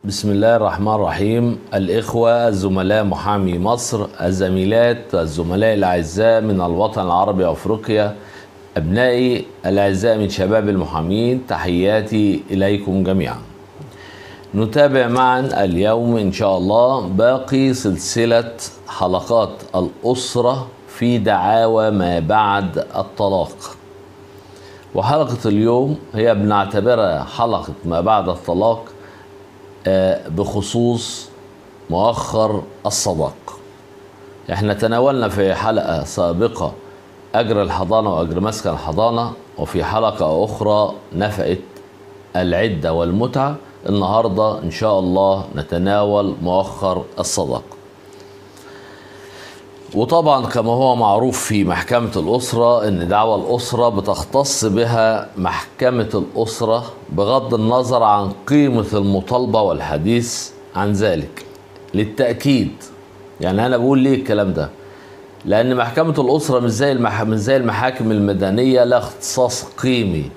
بسم الله الرحمن الرحيم الإخوة الزملاء محامي مصر الزميلات الزملاء الأعزاء من الوطن العربي وأفريقيا أبنائي الأعزاء من شباب المحامين تحياتي إليكم جميعا نتابع معا اليوم إن شاء الله باقي سلسلة حلقات الأسرة في دعاوى ما بعد الطلاق وحلقة اليوم هي بنعتبرها حلقة ما بعد الطلاق آه، بخصوص مؤخر الصداق احنا تناولنا في حلقة سابقة أجر الحضانة وأجر مسكن الحضانة وفي حلقة أخرى نفقة العدة والمتعة النهاردة إن شاء الله نتناول مؤخر الصداق وطبعا كما هو معروف في محكمة الأسرة إن دعوى الأسرة بتختص بها محكمة الأسرة بغض النظر عن قيمة المطالبة والحديث عن ذلك للتأكيد يعني أنا بقول ليه الكلام ده لأن محكمة الأسرة مش زي المح... مش زي المحاكم المدنية لا اختصاص قيمي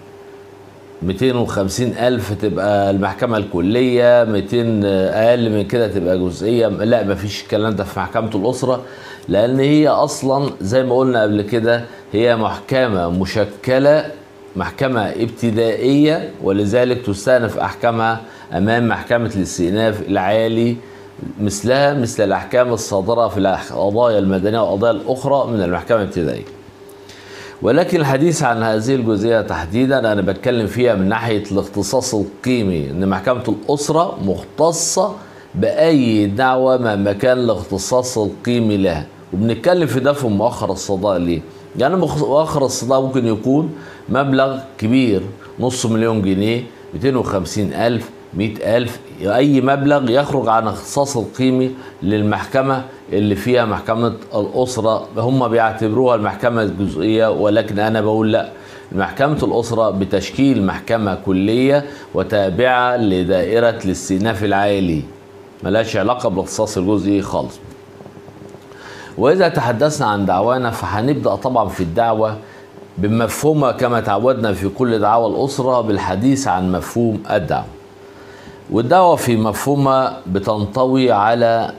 250 ألف تبقى المحكمة الكلية 200 أقل من كده تبقى جزئية لا مفيش الكلام ده في محكمة الأسرة لأن هي أصلا زي ما قلنا قبل كده هي محكمة مشكلة محكمة ابتدائية ولذلك تستأنف أحكامها أمام محكمة الاستئناف العالي مثلها مثل الأحكام الصادرة في القضايا المدنية والقضايا الأخرى من المحكمة الابتدائية ولكن الحديث عن هذه الجزئية تحديدا أنا بتكلم فيها من ناحية الاختصاص القيمي إن محكمة الأسرة مختصة بأي دعوة مهما كان الاختصاص القيمي لها وبنتكلم في ده في مؤخر الصداق ليه؟ يعني مؤخر الصداق ممكن يكون مبلغ كبير نص مليون جنيه 250 ألف 100 ألف أي مبلغ يخرج عن اختصاص القيمي للمحكمة اللي فيها محكمة الأسرة هم بيعتبروها المحكمة الجزئية ولكن أنا بقول لا محكمة الأسرة بتشكيل محكمة كلية وتابعة لدائرة الاستئناف العالي ملهاش علاقة بالاختصاص الجزئي خالص وإذا تحدثنا عن دعوانا فهنبدأ طبعا في الدعوة بمفهومها كما تعودنا في كل دعوة الأسرة بالحديث عن مفهوم الدعوة والدعوة في مفهومها بتنطوي على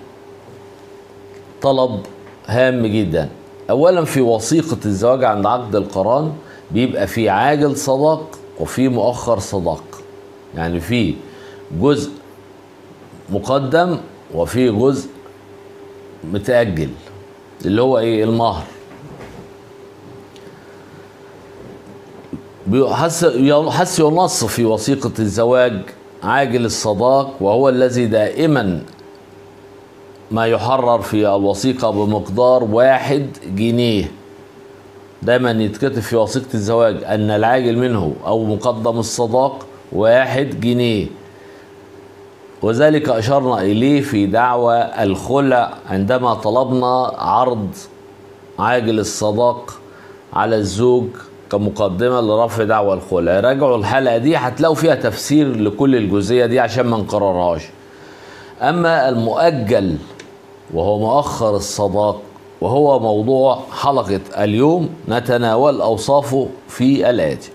طلب هام جدا أولا في وثيقة الزواج عند عقد القران بيبقى في عاجل صداق وفي مؤخر صداق يعني في جزء مقدم وفي جزء متأجل اللي هو ايه المهر حس حس ينص في وثيقة الزواج عاجل الصداق وهو الذي دائما ما يحرر في الوثيقة بمقدار واحد جنيه دايما يتكتب في وثيقة الزواج أن العاجل منه أو مقدم الصداق واحد جنيه وذلك أشرنا إليه في دعوى الخلع عندما طلبنا عرض عاجل الصداق على الزوج كمقدمة لرفع دعوى الخلع راجعوا الحلقة دي هتلاقوا فيها تفسير لكل الجزئية دي عشان ما نكررهاش أما المؤجل وهو مؤخر الصداق وهو موضوع حلقة اليوم نتناول أوصافه في الآتي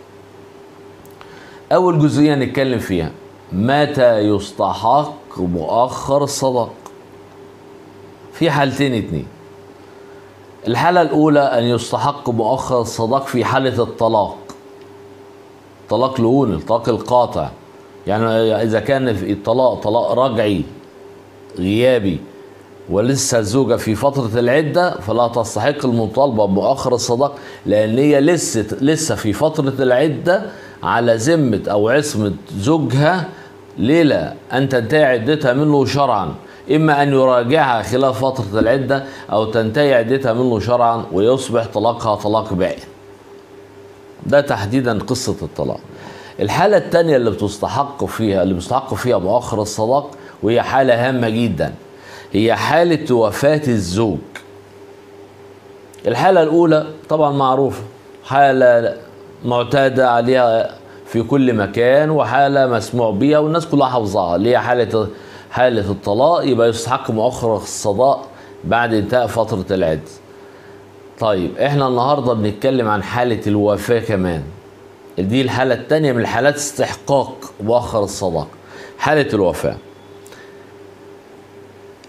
أول جزئية نتكلم فيها متى يستحق مؤخر الصداق في حالتين اتنين الحالة الأولى أن يستحق مؤخر الصداق في حالة الطلاق طلاق لون الطلاق القاطع يعني إذا كان في الطلاق طلاق رجعي غيابي ولسه الزوجة في فترة العدة فلا تستحق المطالبة بمؤخر الصداق لأن هي لسه لسه في فترة العدة على ذمة أو عصمة زوجها ليلة أن تنتهي عدتها منه شرعا إما أن يراجعها خلال فترة العدة أو تنتهي عدتها منه شرعا ويصبح طلاقها طلاق بائن ده تحديدا قصة الطلاق الحالة الثانية اللي بتستحق فيها اللي بيستحق فيها مؤخر الصداق وهي حالة هامة جدا هي حالة وفاة الزوج الحالة الأولى طبعا معروفة حالة معتادة عليها في كل مكان وحالة مسموع بها والناس كلها حافظاها اللي هي حالة حالة الطلاق يبقى يستحق مؤخر الصداق بعد انتهاء فترة العد طيب احنا النهاردة بنتكلم عن حالة الوفاة كمان دي الحالة التانية من حالات استحقاق مؤخر الصداق حالة الوفاة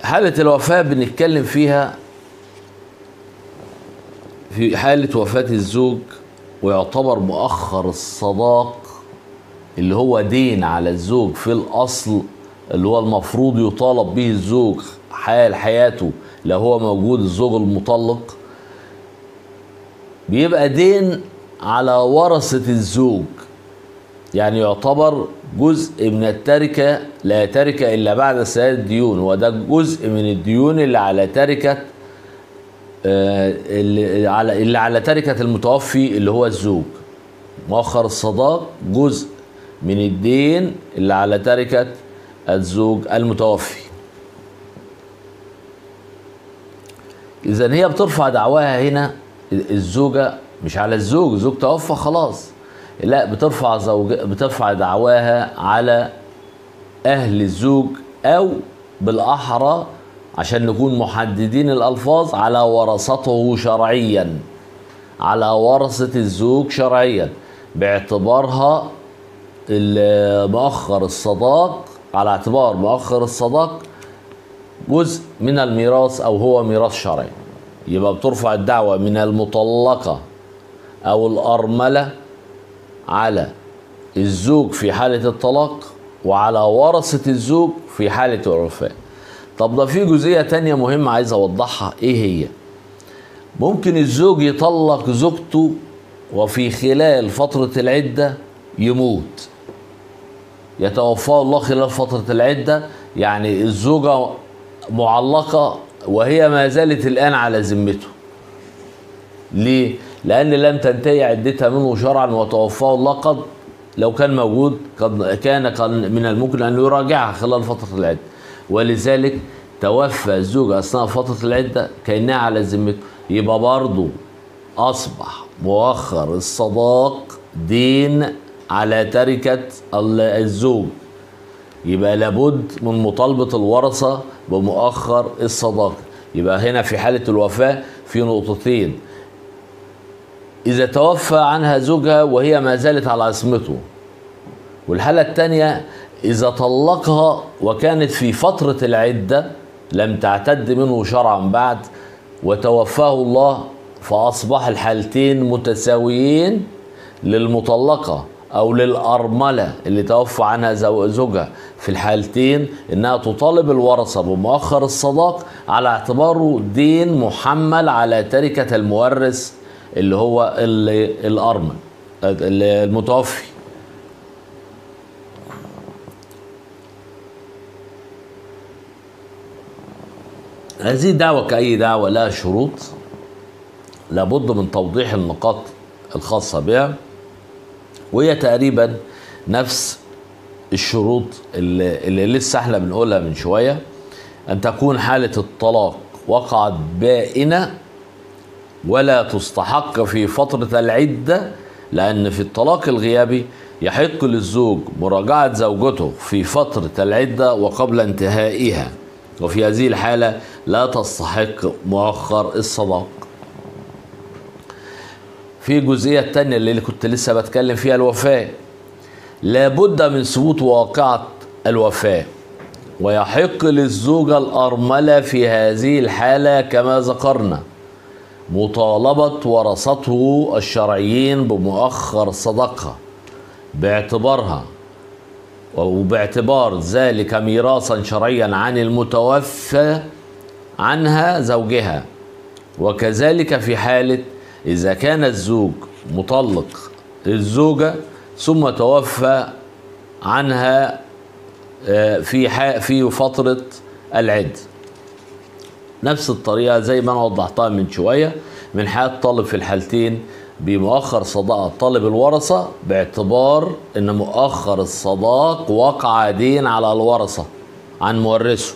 حالة الوفاة بنتكلم فيها في حالة وفاة الزوج ويعتبر مؤخر الصداق اللي هو دين على الزوج في الأصل اللي هو المفروض يطالب به الزوج حال حياته لو هو موجود الزوج المطلق بيبقى دين على ورثة الزوج يعني يعتبر جزء من التركة لا تركة إلا بعد سداد الديون وده جزء من الديون اللي على تركة آه، اللي على اللي على تركة المتوفي اللي هو الزوج مؤخر الصداق جزء من الدين اللي على تركة الزوج المتوفي إذا هي بترفع دعواها هنا الزوجة مش على الزوج الزوج توفى خلاص لا بترفع زوج بترفع دعواها على أهل الزوج أو بالأحرى عشان نكون محددين الألفاظ على ورثته شرعيا على ورثة الزوج شرعيا باعتبارها ال- مؤخر الصداق على اعتبار مؤخر الصداق جزء من الميراث او هو ميراث شرعي يبقى بترفع الدعوة من المطلقة او الارملة على الزوج في حالة الطلاق وعلى ورثة الزوج في حالة الوفاة طب ده في جزئية تانية مهمة عايز اوضحها ايه هي ممكن الزوج يطلق زوجته وفي خلال فترة العدة يموت يتوفاه الله خلال فترة العدة يعني الزوجة معلقة وهي ما زالت الآن على ذمته ليه؟ لأن لم تنتهي عدتها منه شرعا وتوفاه الله قد لو كان موجود قد كان قد من الممكن أن يراجعها خلال فترة العدة ولذلك توفى الزوج أثناء فترة العدة كأنها على ذمته يبقى برضه أصبح مؤخر الصداق دين على تركة ال- الزوج يبقى لابد من مطالبة الورثة بمؤخر الصداقة يبقى هنا في حالة الوفاة في نقطتين إذا توفى عنها زوجها وهي ما زالت على عصمته والحالة الثانية إذا طلقها وكانت في فترة العدة لم تعتد منه شرعا بعد وتوفاه الله فأصبح الحالتين متساويين للمطلقة أو للأرملة اللي توفى عنها زو- زوجها في الحالتين إنها تطالب الورثة بمؤخر الصداق على اعتباره دين محمل على تركة المورث اللي هو ال- الأرمل ال- المتوفي هذه الدعوة كأي دعوة لها شروط لابد من توضيح النقاط الخاصة بها وهي تقريبا نفس الشروط اللي, اللي لسه احنا بنقولها من شوية أن تكون حالة الطلاق وقعت بائنة ولا تستحق في فترة العدة لأن في الطلاق الغيابي يحق للزوج مراجعة زوجته في فترة العدة وقبل انتهائها وفي هذه الحالة لا تستحق مؤخر الصداق في الجزئية التانية اللي كنت لسه بتكلم فيها الوفاة لابد من ثبوت واقعة الوفاة ويحق للزوجة الأرملة في هذه الحالة كما ذكرنا مطالبة ورثته الشرعيين بمؤخر صدقها باعتبارها وباعتبار ذلك ميراثا شرعيا عن المتوفى عنها زوجها وكذلك في حالة إذا كان الزوج مطلق الزوجة ثم توفى عنها آه، في ح- في فترة العد نفس الطريقة زي ما أنا وضحتها من شوية من حال طالب في الحالتين بمؤخر صداق طالب الورثة باعتبار أن مؤخر الصداق وقع دين على الورثة عن مورثه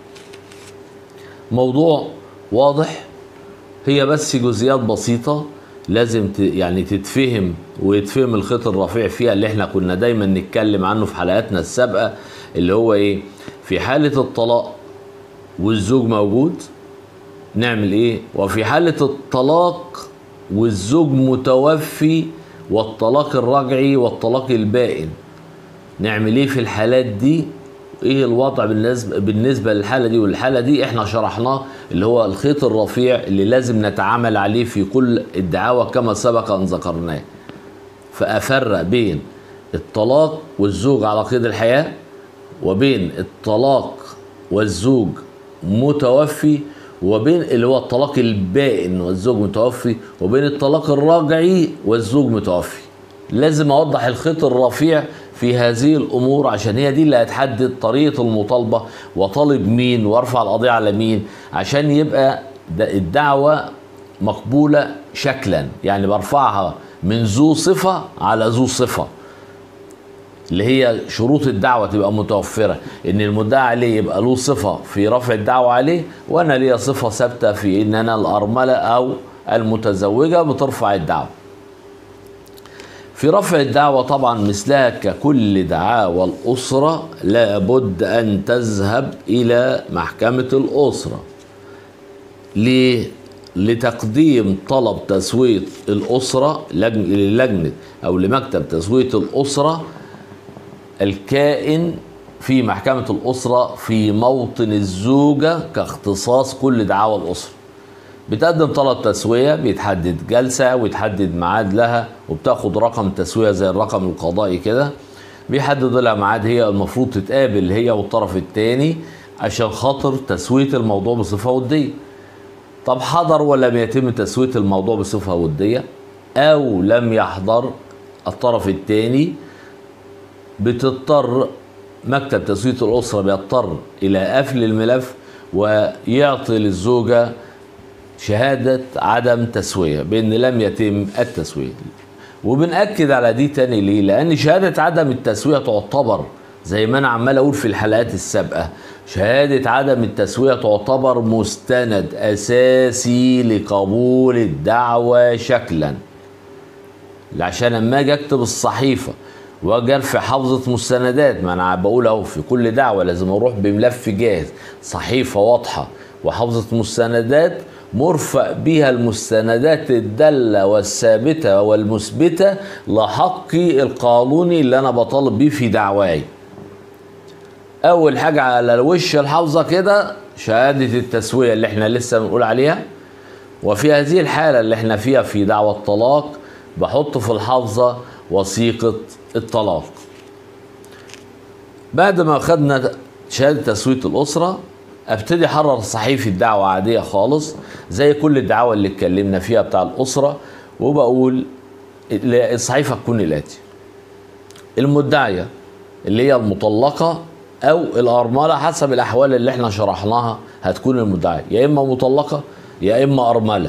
موضوع واضح هي بس جزئيات بسيطة لازم ت... يعني تتفهم ويتفهم الخيط الرفيع فيها اللي احنا كنا دايما نتكلم عنه في حلقاتنا السابقة اللي هو ايه في حالة الطلاق والزوج موجود نعمل ايه وفي حالة الطلاق والزوج متوفي والطلاق الرجعي والطلاق البائن نعمل ايه في الحالات دي ايه الوضع بالنسبه بالنسبه للحاله دي والحاله دي احنا شرحناه اللي هو الخيط الرفيع اللي لازم نتعامل عليه في كل الدعاوى كما سبق ان ذكرناه فافرق بين الطلاق والزوج على قيد الحياه وبين الطلاق والزوج متوفي وبين اللي هو الطلاق البائن والزوج متوفي وبين الطلاق الراجعي والزوج متوفي لازم اوضح الخيط الرفيع في هذه الامور عشان هي دي اللي هتحدد طريقه المطالبه وطالب مين وارفع القضيه على مين عشان يبقى الدعوه مقبوله شكلا يعني برفعها من ذو صفه على ذو صفه اللي هي شروط الدعوة تبقى متوفرة إن المدعى عليه يبقى له صفة في رفع الدعوة عليه وأنا ليا صفة ثابتة في إن أنا الأرملة أو المتزوجة بترفع الدعوة في رفع الدعوة طبعا مثلها ككل دعاوى الأسرة لابد أن تذهب إلى محكمة الأسرة ليه؟ لتقديم طلب تسوية الأسرة للجنة أو لمكتب تسوية الأسرة الكائن في محكمة الأسرة في موطن الزوجة كاختصاص كل دعاوى الأسرة بتقدم طلب تسوية بيتحدد جلسة ويتحدد ميعاد لها وبتاخد رقم تسوية زي الرقم القضائي كده بيحدد لها ميعاد هي المفروض تتقابل هي والطرف الثاني عشان خاطر تسوية الموضوع بصفة ودية طب حضر ولم يتم تسوية الموضوع بصفة ودية أو لم يحضر الطرف الثاني بتضطر مكتب تسوية الأسرة بيضطر إلى قفل الملف ويعطي للزوجة شهادة عدم تسوية بأن لم يتم التسوية وبنأكد على دي تاني ليه؟ لأن شهادة عدم التسوية تعتبر زي ما أنا عمال أقول في الحلقات السابقة شهادة عدم التسوية تعتبر مستند أساسي لقبول الدعوة شكلا عشان لما أجي أكتب الصحيفة واجي ارفع حافظه مستندات ما انا بقول اهو في كل دعوه لازم اروح بملف جاهز صحيفه واضحه وحافظه مستندات مرفق بها المستندات الداله والثابته والمثبته لحقي القانوني اللي انا بطالب بيه في دعواي اول حاجه على وش الحافظه كده شهاده التسويه اللي احنا لسه بنقول عليها وفي هذه الحاله اللي احنا فيها في دعوه الطلاق بحط في الحافظه وثيقه الطلاق بعد ما خدنا شهاده تسويه الاسره ابتدي احرر صحيفه دعوه عاديه خالص زي كل الدعاوى اللي اتكلمنا فيها بتاع الاسره وبقول الصحيفه تكون الاتي المدعيه اللي هي المطلقه او الارمله حسب الاحوال اللي احنا شرحناها هتكون المدعيه يا اما مطلقه يا اما ارمله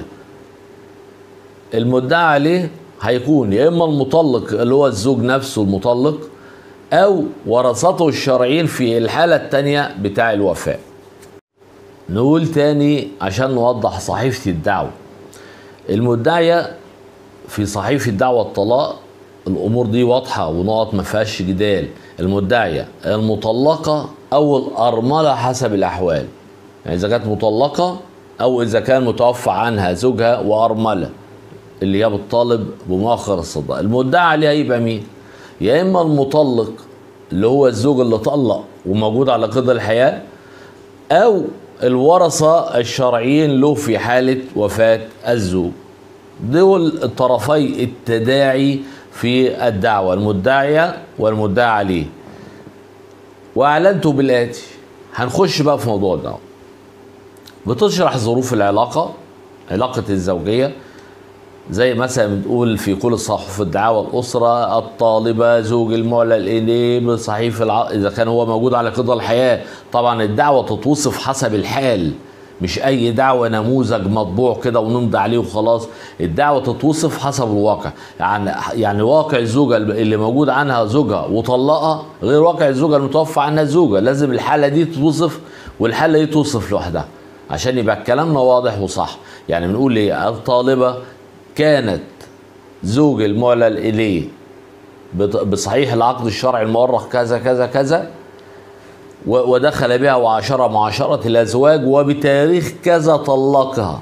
المدعى عليه هيكون يا اما المطلق اللي هو الزوج نفسه المطلق او ورثته الشرعيين في الحاله الثانيه بتاع الوفاه نقول تاني عشان نوضح صحيفه الدعوه المدعيه في صحيفه دعوه الطلاق الامور دي واضحه ونقط ما فيهاش جدال المدعيه المطلقه او الارمله حسب الاحوال يعني اذا كانت مطلقه او اذا كان متوفى عنها زوجها وارمله اللي هي بتطالب بمؤخر الصداق المدعى عليها يبقى مين يا اما المطلق اللي هو الزوج اللي طلق وموجود على قيد الحياه او الورثه الشرعيين له في حاله وفاه الزوج دول الطرفي التداعي في الدعوة المدعية والمدعى عليه وأعلنته بالآتي هنخش بقى في موضوع الدعوة بتشرح ظروف العلاقة علاقة الزوجية زي مثلا بتقول في كل صحف الدعاوى الأسرة الطالبة زوج المعلن إليه بصحيف الع... إذا كان هو موجود على قيد الحياة طبعا الدعوة تتوصف حسب الحال مش اي دعوه نموذج مطبوع كده ونمضي عليه وخلاص الدعوه تتوصف حسب الواقع يعني يعني واقع الزوجه اللي موجود عنها زوجها وطلقها غير واقع الزوجه المتوفى عنها زوجها لازم الحاله دي تتوصف والحاله دي توصف لوحدها عشان يبقى كلامنا واضح وصح يعني بنقول ايه الطالبه كانت زوج المعلن اليه بصحيح العقد الشرعي المؤرخ كذا كذا كذا ودخل بها وعاشر معاشرة الأزواج وبتاريخ كذا طلقها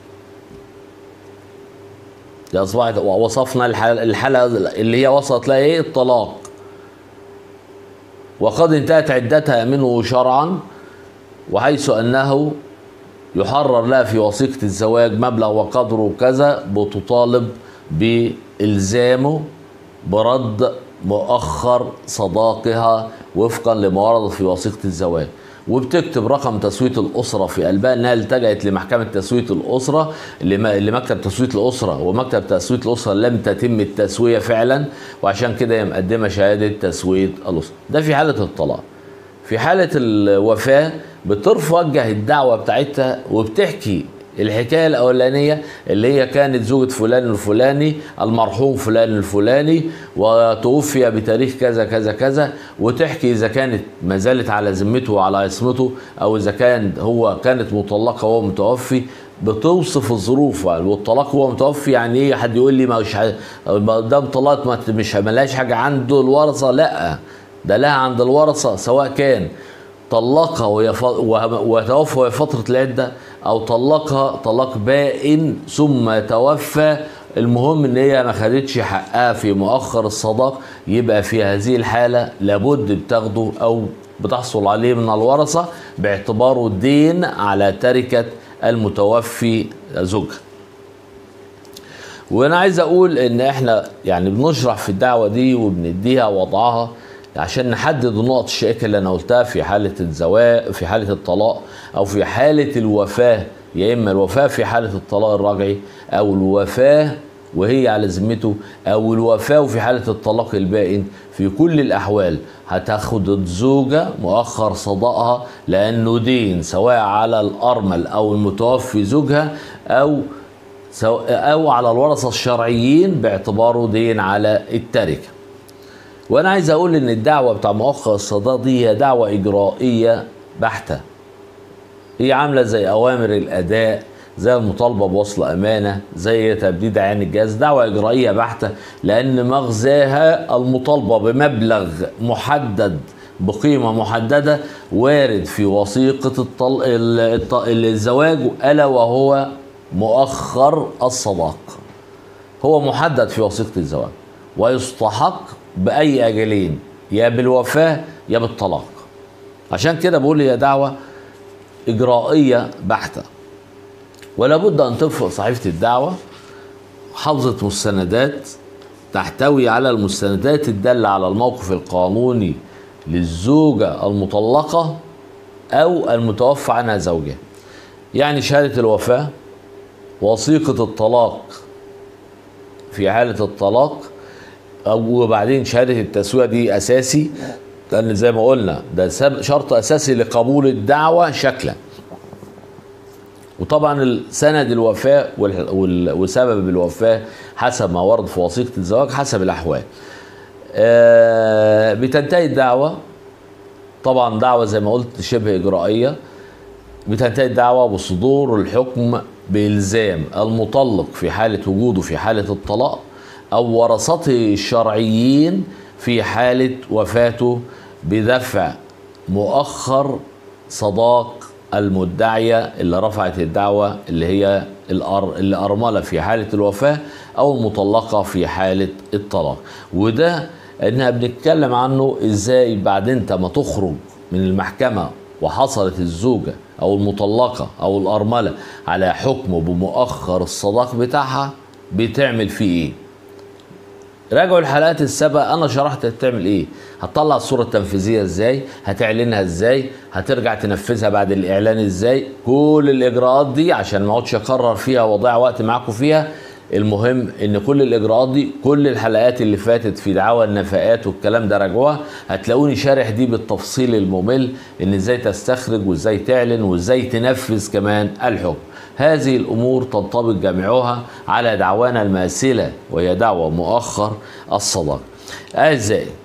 دي أصبحت وصفنا الحالة اللي هي وصلت لها إيه الطلاق وقد انتهت عدتها منه شرعا وحيث أنه يحرر لها في وثيقة الزواج مبلغ وقدره كذا بتطالب بإلزامه برد مؤخر صداقها وفقا لما ورد في وثيقة الزواج وبتكتب رقم تسوية الأسرة في قلبها إنها التجأت لمحكمة تسوية الأسرة لمكتب تسوية الأسرة ومكتب تسوية الأسرة لم تتم التسوية فعلا وعشان كده هي مقدمة شهادة تسوية الأسرة ده في حالة الطلاق في حالة الوفاة بترفع الدعوة بتاعتها وبتحكي الحكايه الاولانيه اللي هي كانت زوجة فلان الفلاني المرحوم فلان الفلاني وتوفي بتاريخ كذا كذا كذا وتحكي اذا كانت ما زالت على ذمته وعلى عصمته او اذا كان هو كانت مطلقه وهو متوفي بتوصف الظروف والطلاق هو متوفي يعني ايه حد يقول لي مش ده طلاق مش ملاش حاجه عنده الورثه لا ده لها عند الورثه سواء كان طلقها وتوفى وهي فترة العدة أو طلقها طلاق بائن ثم توفى المهم ان هي ما خدتش حقها في مؤخر الصداق يبقى في هذه الحالة لابد بتاخده او بتحصل عليه من الورثة باعتباره دين على تركة المتوفي زوجها وانا عايز اقول ان احنا يعني بنشرح في الدعوة دي وبنديها وضعها عشان نحدد النقط الشائكة اللي أنا قلتها في حالة الزواج في حالة الطلاق أو في حالة الوفاة يا إما الوفاة في حالة الطلاق الرجعي أو الوفاة وهي على ذمته أو الوفاة وفي حالة الطلاق البائن في كل الأحوال هتاخد الزوجة مؤخر صداقها لأنه دين سواء على الأرمل أو المتوفي زوجها أو أو على الورثة الشرعيين باعتباره دين على التركة وانا عايز اقول ان الدعوه بتاع مؤخر الصداق دي هي دعوه اجرائيه بحته هي عامله زي اوامر الاداء زي المطالبه بوصل امانه زي تبديد عين الجهاز دعوه اجرائيه بحته لان مغزاها المطالبه بمبلغ محدد بقيمه محدده وارد في وثيقه الطل... الزواج الا وهو مؤخر الصداق هو محدد في وثيقه الزواج ويستحق باي اجلين يا بالوفاه يا بالطلاق عشان كده بقول هي دعوه اجرائيه بحته ولا بد ان تفرق صحيفه الدعوه حافظه مستندات تحتوي على المستندات الداله على الموقف القانوني للزوجه المطلقه او المتوفى عنها زوجها يعني شهاده الوفاه وثيقه الطلاق في حاله الطلاق وبعدين شهاده التسويه دي اساسي لان زي ما قلنا ده شرط اساسي لقبول الدعوه شكلا وطبعا سند الوفاه وسبب الوفاه حسب ما ورد في وثيقه الزواج حسب الاحوال آه بتنتهي الدعوه طبعا دعوه زي ما قلت شبه اجرائيه بتنتهي الدعوه بصدور الحكم بالزام المطلق في حاله وجوده في حاله الطلاق أو ورثته الشرعيين في حالة وفاته بدفع مؤخر صداق المدعية اللي رفعت الدعوة اللي هي الأر... اللي أرملة في حالة الوفاة أو المطلقة في حالة الطلاق وده إنها بنتكلم عنه إزاي بعد أنت ما تخرج من المحكمة وحصلت الزوجة أو المطلقة أو الأرملة على حكمه بمؤخر الصداق بتاعها بتعمل فيه إيه راجعوا الحلقات السابقه انا شرحت هتعمل ايه هتطلع الصوره التنفيذيه ازاي هتعلنها ازاي هترجع تنفذها بعد الاعلان ازاي كل الاجراءات دي عشان ما اقعدش اكرر فيها واضيع وقت معاكم فيها المهم ان كل الاجراءات دي كل الحلقات اللي فاتت في دعاوى النفقات والكلام ده راجعوها هتلاقوني شارح دي بالتفصيل الممل ان ازاي تستخرج وازاي تعلن وازاي تنفذ كمان الحكم هذه الامور تنطبق جميعها على دعوانا الماثله وهي دعوه مؤخر الصداق اعزائي